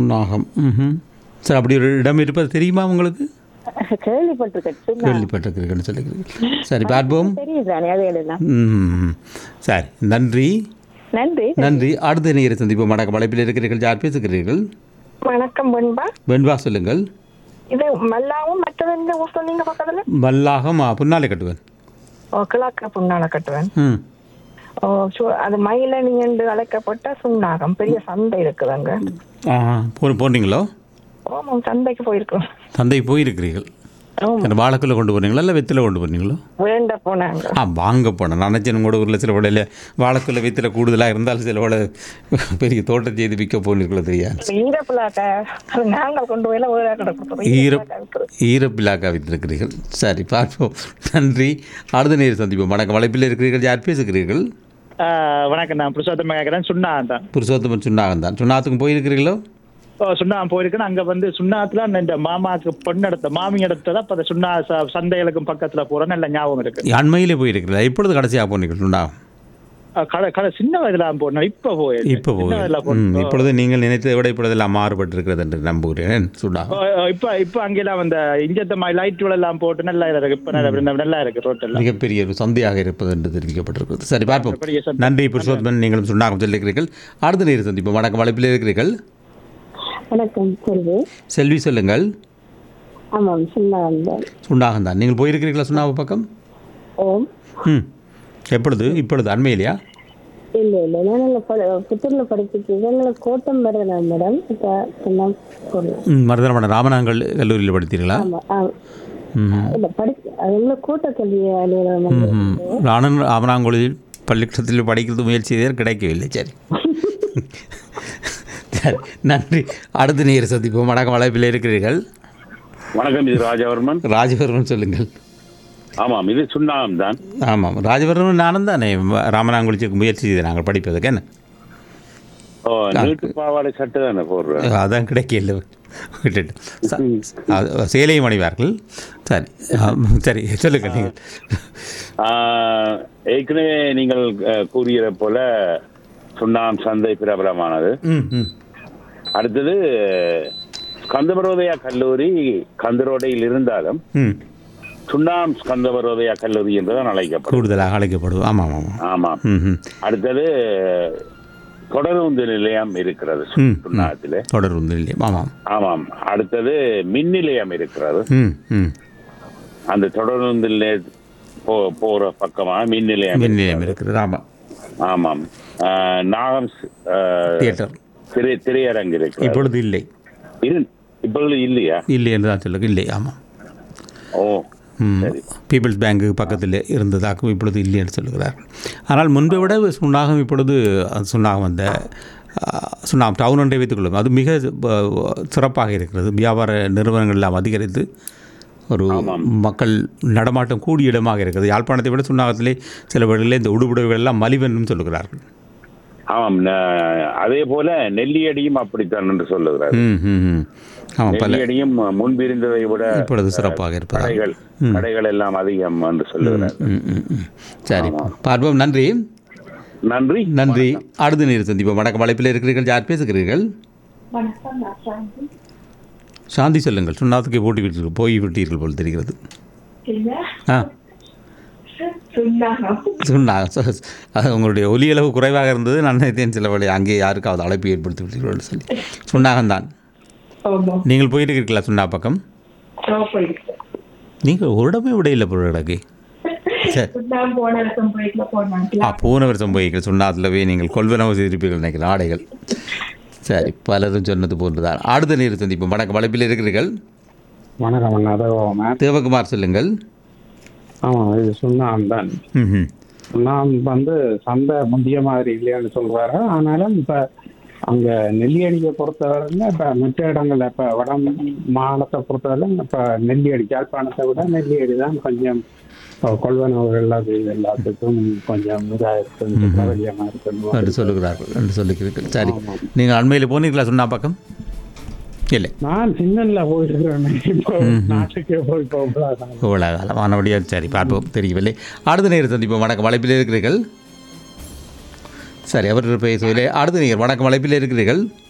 சுண்ணாகம் ம் சார் அப்படி ஒரு இடம் இருப்பது தெரியுமா உங்களுக்கு கேள்விப்பட்டிருக்கேன் சுண்ணாகம் கேள்விப்பட்டிருக்கிறீங்கன்னு சொல்லிக்கிறீங்க சரி பார்ப்போம் தெரியுதானே அது எழுதலாம் ம் சரி நன்றி நன்றி நன்றி அடுத்த நேர சந்திப்பு வணக்கம் அழைப்பில் இருக்கிறீர்கள் யார் பேசுகிறீர்கள் வணக்கம் பண்பா வெண்பா சொல்லுங்கள் இது மல்லாவும் மற்றது எந்த ஊர் சொன்னீங்க பக்கத்துல மல்லாகம் ஆ, புன்னாலை கட்டுவேன் ஓ கிழக்க புண்ணால கட்டுவேன் ம் ஓ சு- அது மயிலணி என்று அழைக்கப்பட்ட சுண்ணாகம் பெரிய சந்தை இருக்குது அங்க ஆ போ போனீங்களோ ஓமாம் சந்தைக்கு போயிருக்கோம் தந்தை போயிருக்கிறீர்கள் ஆமாம் என்ன வாழைக்குள்ள கொண்டு போனீங்களா இல்லை வெத்தில கொண்டு போனீங்களோ வேண்ட போனாங்க ஆ வாங்க போனேன் நினச்சேன் கூட ஊரில் சில விடையில் வாழைக்குள்ள வெத்தில கூடுதலாக இருந்தாலும் சில விட பெரிய தோட்டம் செய்து விற்க போனீர்களோ தெரியாது ஈரப்பிள்ளாக்க அது நாங்கள் கொண்டு போயில வேற கிடக்கு ஈர ஈரப்பிலாக்கா வைத்திருக்கிறீர்கள் சரி பார்ப்போம் நன்றி அடுத்த நேரம் சந்திப்போம் வணக்கம் வலைப்பில் இருக்கிறீர்கள் யார் பேசுகிறீர்கள் ஆ, வணக்கம் நான் புருஷோத்தம கேட்குறேன் சுண்ணா தான் புருஷோத்தமன் சுண்ணாகம் தான் சுண்ணாத்துக்கும் போயிருக்கிறீர்களோ ஓ சுண்ணா போயிருக்கேன் அங்க வந்து சுண்ணாத்துல இந்த மாமாக்கு பொண்ணு எடுத்த மாமி எடுத்ததா அப்ப அந்த சுண்ணா ச- சந்தைகளுக்கும் பக்கத்துல போற நல்ல ஞாபகம் இருக்கு அண்மையிலே போயிருக்கிறீர்கள் இப்பொழுது கடைசியாக போனீர்கள் சுண்ணாகம் ஆ, கடை கடை சின்ன வயதுல போனோம் இப்ப போய் இப்போ சின்ன போய் வயதுல ம், போனோம் இப்பொழுது நீங்கள் நினைத்ததை விட இப்பொழுதெல்லாம் மாறுபட்டிருக்கிறது என்று நம்புகிறேன் சுண்ணாகம் ஓ, ஓ, இப்ப இப்ப அங்கெல்லாம் அந்த இஞ்சத்த மாதிரி லைட் எல்லாம் போட்டு நல்லா இருக்கு இப்ப நல்லா நல்லா இருக்கு ரோட்டெல்லாம் மிகப்பெரிய ஒரு சந்தையாக இருப்பது என்று தெரிவிக்கப்பட்டிருக்கிறது சரி பார்ப்போம் பெரிய சந்தை. நன்றி புருஷோத்தமன் நீங்களும் சுண்ணாகம் சொல்லியிருக்கிறீர்கள் அடுத்த நேரம் சந்திப்போம் வணக்கம் வலைப்பில் இருக்கிறீர்கள் வணக்கம் செல்வி செல்வி சொல்லுங்கள் ஆமாம் சுண்ணாகம் தான் சுண்ணாகம் தான் நீங்கள் போயிருக்கிறீர்களா சுண்ணாக பக்கம் ஓம் ம் எப்பொழுது இப்பொழுது அண்மையிலையா இல்லை இல்லை நான் புத்தூரில் படிச்சுட்டு எங்களை கோட்டம் வருதுனா மேடம் இப்போ சொன்னா சொல்லு ம் மருதனமட ராமநாங்கல் கல்லூரியில் படித்தீர்களா ஆமாம் ஆ ம் இல்லை படிச்சு அது எங்களை கோட்ட கல்வி அலுவலகம் வந்து ம் நானும் ராமநாங்குளில் பள்ளிக்கூடத்தில் படிக்கிறது முயற்சி செய்தார் கிடைக்கவில்லை சரி சரி நன்றி அடுத்த நேரம் சந்திப்போம் வணக்கம் வலைப்பில் இருக்கிறீர்கள் வணக்கம் இது ராஜவர்மன் ராஜவர்மன் சொல்லுங்கள் ஆமாம் இது சுண்ணாகம் தான் ஆமாம் ராஜவர்மன் நானும் தானே ராமநாங்குளிச்சுக்கு முயற்சி செய்து நாங்கள் படிப்பதுக்கு என்ன ஓ நீட்டு பாவாடை சட்டை தானே போடுறேன் அதான் கிடைக்கல விட்டுட்டு ச- அது சேலையும் அணிவார்கள் சரி ஆம், சரி சொல்லுங்கள் நீங்கள் ஆஹ், ஏற்கனவே நீங்கள் அஹ், கூறியதை போல சுண்ணாம் சந்தை பிரபலமானது ம் ம் அடுத்தது ஸ்கந்தபரோதயா கல்லூரி கந்தரோடையில் இருந்தாலும் ம் சுண்ணாம் ஸ்கந்தபரோதயா கல்லூரி என்றுதான் அழைக்கப்படும் கூடுதலாக அழைக்கப்படும் ஆமாம் ஆமாம் ஆமாம் ம் ம் அடுத்தது தொடருந்து நிலையம் இருக்கிறது ம். சுண்ணாகத்திலே தொடர் வந்து இல்லையா ஆமாம் ஆமாம் அடுத்தது மின் நிலையம் இருக்கிறது ம் ம் அந்த தொடருந்து நிலைய போ போற பக்கமா மின் நிலையம் மின் நிலையம் இருக்கிறது ஆமாம் ஆமாம் ஆஹ், நாகம் ஸ்- ஆஹ், தியேட்டர் திரை திரையரங்கு இருக்கு இப்பொழுது இல்லை இரு இப்பொழுது இல்லையா இல்லை என்று தான் சொல்லுங்க இல்லை ஆமாம் ஓ ம். பீப்புள்ஸ் பேங்க்கு பக்கத்தில் இருந்ததாகவும் இப்பொழுது இல்லை என்று சொல்லுகிறார்கள் ஆனால் முன்பை விட சுண்ணாகம் இப்பொழுது அது சுண்ணாகம் அந்த ஆ, சுண்ணாகம் டவுன் ஒன்றை வைத்துக்கொள்ளும் அது மிக ஆ, சிறப்பாக இருக்கிறது வியாபார நிறுவனங்கள் எல்லாம் அதிகரித்து ஒரு மக்கள் நடமாட்டம் கூடிய இடமாக இருக்கிறது யாழ்ப்பாணத்தை விட சுண்ணாகத்திலே சில வழிகளில் இந்த உடுபுடவைகள் எல்லாம் மலிவென்றும் சொல்லுகிறார்கள் ஆமாம் ந- அதே போல நெல்லியடியும் அப்படித்தான் என்று சொல்லுகிறார் ம் ம் ம் ஆமாம் பல நெல்லியடியும் முன்பிருந்ததை விட இப்பொழுது சிறப்பாக இருப்பதாக கடைகள் கடைகள் எல்லாம் அதிகம் என்று சொல்லுகிறார் ம் ம் ம் சரி பார்ப்போம் நன்றி நன்றி நன்றி அடுத்த நேரம் சந்திப்போம் வணக்கம் அழைப்பில் இருக்கிறீர்கள் யார் பேசுகிறீர்கள் சாந்தி சொல்லுங்கள் சுண்ணாத்துக்கு போட்டி விட்டீர்கள் போய் விட்டீர்கள் போல் தெரிகிறது ஆ சுண்ணா ச- அது உங்களுடைய ஒலி அளவு குறைவாக இருந்தது நான் நினைத்தேன் சில வழி அங்கே யாருக்காவது அழைப்பு ஏற்படுத்தி விட்டீர்கள் சொல்லி சுண்ணாகம்தான் நீங்கள் போயிட்டு இருக்கீங்களா சுண்ணா பக்கம் நீங்கள் ஒரு இடமே விட இல்லை பொருள் கிடக்கு சரி ஆ போன வருஷம் போய்கள் சொன்னாதுலவே நீங்கள் கொள்வனவு செய்திருப்பீர்கள் நினைக்கிறேன் ஆடைகள் சரி பலரும் சொன்னது போன்றுதான் அடுத்த நீர் சந்திப்போம் வணக்கம் வளைப்பில் இருக்கிறீர்கள் வணக்கம் அண்ணா அதோமா தேவகுமார் சொல்லுங்கள் ஆமாம் இது சுண்ணாம் தான் ம் சுண்ணாம் வந்து சந்தை முந்திய மாதிரி இல்லையான்னு சொல்றாரு ஆனாலும் இப்போ அங்கே நெல்லியடியை பொறுத்தவரையில் இப்போ மற்ற இடங்கள்ல இப்போ வட மாநிலத்தை பொறுத்தவரை இப்போ நெல்லியடி யாழ்ப்பாணத்தை விட நெல்லியடி தான் கொஞ்சம் இப்போ கொள்வனவுகள் அது எல்லாத்துக்கும் கொஞ்சம் இதாக இருக்குது பிரபலியமாக என்று இருக்குது சொல்லுகிறார்கள் என்று சொல்லுகிறீர்கள் சரி நீங்கள் அண்மையில் போனீர்களா சொன்னா பக்கம் இல்லை நான் சின்னல்ல போயிருக்கிறேன் இப்போ நாட்டுக்கே போய் போகலாம் இவ்வளோ காலம் ஆனபடியாக சரி பார்ப்போம் தெரியவில்லை அடுத்த நேரம் சந்திப்போம் வணக்கம் வளைப்பில் இருக்கிறீர்கள் சரி அவர் பேசவில்லை அடுத்த நேர் வணக்கம் வளைப்பில் இருக்கிறீர்கள்